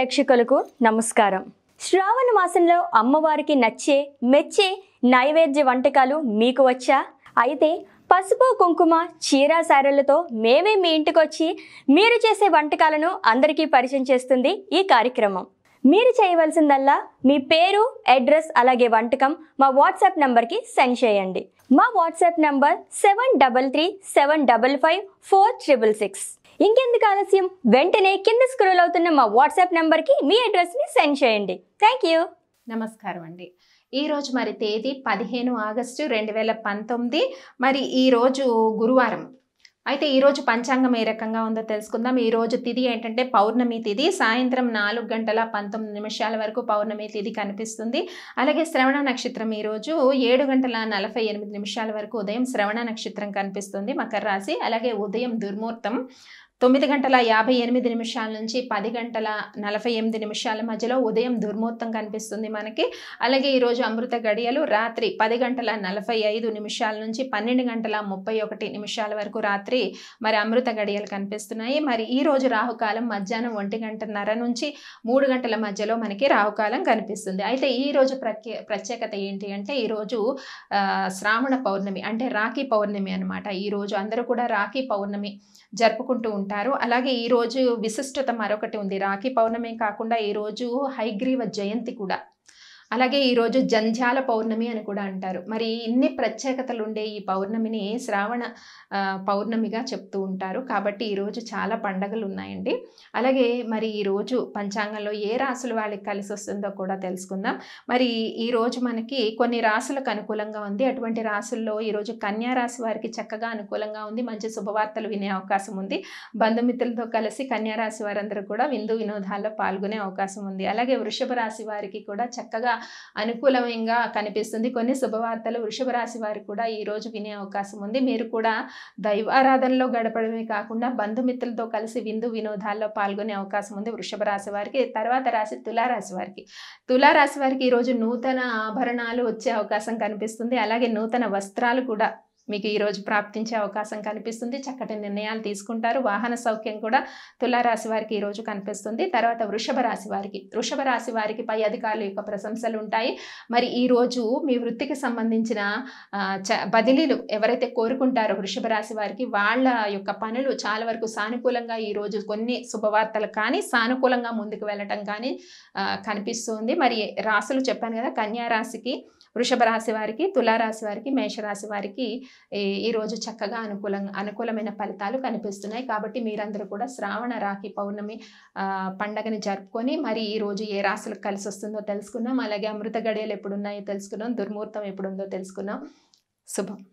ప్రేక్షకులకు నమస్కారం శ్రావణ మాసంలో అమ్మవారికి నచ్చే మెచ్చే నైవేద్య వంటకాలు మీకు వచ్చా అయితే పసుపు కుంకుమ చీర సారెలతో మేమే మీ ఇంటికి వచ్చి మీరు చేసే వంటకాలను అందరికీ పరిచయం చేస్తుంది ఈ కార్యక్రమం మీరు చేయవలసిందల్లా మీ పేరు అడ్రస్ అలాగే వంటకం మా వాట్సాప్ నంబర్కి సెండ్ చేయండి మా WhatsApp number seven double three seven double five four triple six ఇంకెందుకు ఆలస్యం వెంటనే కింద స్క్రోల్ అవుతున్న మా వాట్సాప్ నంబర్కి మీ అడ్రస్ని సెండ్ చేయండి థ్యాంక్ యూ నమస్కారం అండి ఈరోజు మరి తేదీ పదిహేను ఆగస్టు రెండు వేల పంతొమ్మిది మరి ఈరోజు గురువారం అయితే ఈరోజు పంచాంగం ఏ రకంగా ఉందో తెలుసుకుందాం ఈ రోజు తిథి ఏంటంటే పౌర్ణమి తిథి సాయంత్రం నాలుగు గంటల పంతొమ్మిది నిమిషాల వరకు పౌర్ణమి తిథి కనిపిస్తుంది అలాగే శ్రవణ నక్షత్రం ఈరోజు ఏడు గంటల నలభై ఎనిమిది నిమిషాల వరకు ఉదయం శ్రవణ నక్షత్రం కనిపిస్తుంది మకర రాశి అలాగే ఉదయం దుర్ముహూర్తం తొమ్మిది గంటల యాభై ఎనిమిది నిమిషాల నుంచి పది గంటల నలభై ఎనిమిది నిమిషాల మధ్యలో ఉదయం దుర్ముహూర్తం కనిపిస్తుంది మనకి అలాగే ఈరోజు అమృత గడియలు రాత్రి పది గంటల నలభై ఐదు నిమిషాల నుంచి పన్నెండు గంటల ముప్పై ఒకటి నిమిషాల వరకు రాత్రి మరి అమృత గడియలు కనిపిస్తున్నాయి మరి ఈ రోజు రాహుకాలం మధ్యాహ్నం ఒంటి గంటన్నర నుంచి మూడు గంటల మధ్యలో మనకి రాహుకాలం కనిపిస్తుంది అయితే ఈ రోజు ప్రత్యే ప్రత్యేకత ఏంటి అంటే ఈరోజు ఆ, శ్రావణ పౌర్ణమి అంటే రాఖీ పౌర్ణమి అనమాట ఈరోజు అందరూ కూడా రాఖీ పౌర్ణమి జరుపుకుంటూ ఉంటారు అలాగే ఈరోజు విశిష్టత మరొకటి ఉంది రాఖీ పౌర్ణమి కాకుండా ఈరోజు హైగ్రీవ జయంతి కూడా అలాగే ఈరోజు జంధ్యాల పౌర్ణమి అని కూడా అంటారు మరి ఇన్ని ప్రత్యేకతలు ఉండే ఈ పౌర్ణమిని శ్రావణ ఆ, పౌర్ణమిగా చెప్తూ ఉంటారు కాబట్టి ఈరోజు చాలా పండగలు ఉన్నాయండి అలాగే మరి ఈరోజు పంచాంగంలో ఏ రాసులు వాళ్ళకి కలిసి వస్తుందో కూడా తెలుసుకుందాం మరి ఈరోజు మనకి కొన్ని రాసులకు అనుకూలంగా ఉంది అటువంటి రాసుల్లో ఈరోజు కన్యా రాశి వారికి చక్కగా అనుకూలంగా ఉంది మంచి శుభవార్తలు వినే అవకాశం ఉంది బంధుమిత్రులతో కలిసి కన్యా రాశి వారందరూ కూడా విందు వినోదాల్లో పాల్గొనే అవకాశం ఉంది అలాగే వృషభ రాశి వారికి కూడా చక్కగా అనుకూలంగా కనిపిస్తుంది కొన్ని శుభవార్తలు వృషభ రాశి వారికి కూడా ఈ రోజు వినే అవకాశం ఉంది మీరు కూడా దైవారాధనలో గడపడమే కాకుండా బంధుమిత్రులతో కలిసి విందు వినోదాల్లో పాల్గొనే అవకాశం ఉంది వృషభ రాశి వారికి తర్వాత రాశి తులారాశి వారికి తులారాశి వారికి ఈరోజు నూతన ఆభరణాలు వచ్చే అవకాశం కనిపిస్తుంది అలాగే నూతన వస్త్రాలు కూడా మీకు ఈరోజు ప్రాప్తించే అవకాశం కనిపిస్తుంది చక్కటి నిర్ణయాలు తీసుకుంటారు వాహన సౌఖ్యం కూడా తులారాశి వారికి ఈరోజు కనిపిస్తుంది తర్వాత వృషభ రాశి వారికి వృషభ రాశి వారికి పై అధికారుల యొక్క ప్రశంసలు ఉంటాయి మరి ఈరోజు మీ వృత్తికి సంబంధించిన ఆ, చ బదిలీలు ఎవరైతే కోరుకుంటారో వృషభ రాశి వారికి వాళ్ళ యొక్క పనులు చాలా వరకు సానుకూలంగా ఈరోజు కొన్ని శుభవార్తలు కానీ సానుకూలంగా ముందుకు వెళ్ళటం కానీ ఆ, కనిపిస్తుంది మరి రాసులు చెప్పాను కదా కన్యా రాశికి వృషభ రాశి వారికి తులారాశి వారికి మేషరాశి వారికి ఈ- ఈరోజు చక్కగా అనుకూలంగా అనుకూలమైన ఫలితాలు కనిపిస్తున్నాయి కాబట్టి మీరందరూ కూడా శ్రావణ రాఖీ పౌర్ణమి ఆ, పండగని జరుపుకొని మరి ఈ రోజు ఏ రాశులకు కలిసి వస్తుందో తెలుసుకున్నాం అలాగే అమృత గడియలు ఎప్పుడున్నాయో తెలుసుకున్నాం దుర్ముహూర్తం ఎప్పుడుందో తెలుసుకున్నాం శుభం